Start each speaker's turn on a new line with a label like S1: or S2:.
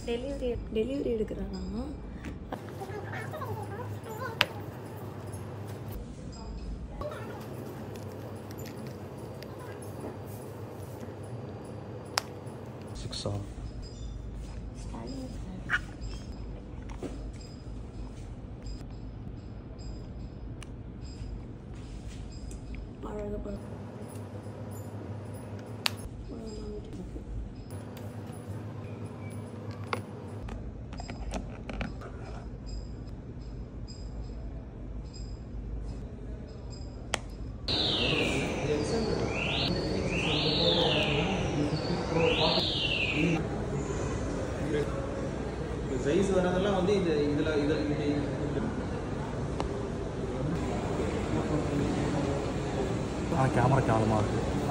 S1: delivery delivery எடுக்கிறானா
S2: சிக்ஸா
S1: பழக பழக
S3: சைஸ் வரதெல்லாம் வந்து இந்த இதில் இதில் இது
S2: ஆனால் கேமரா கேவலமாக இருக்குது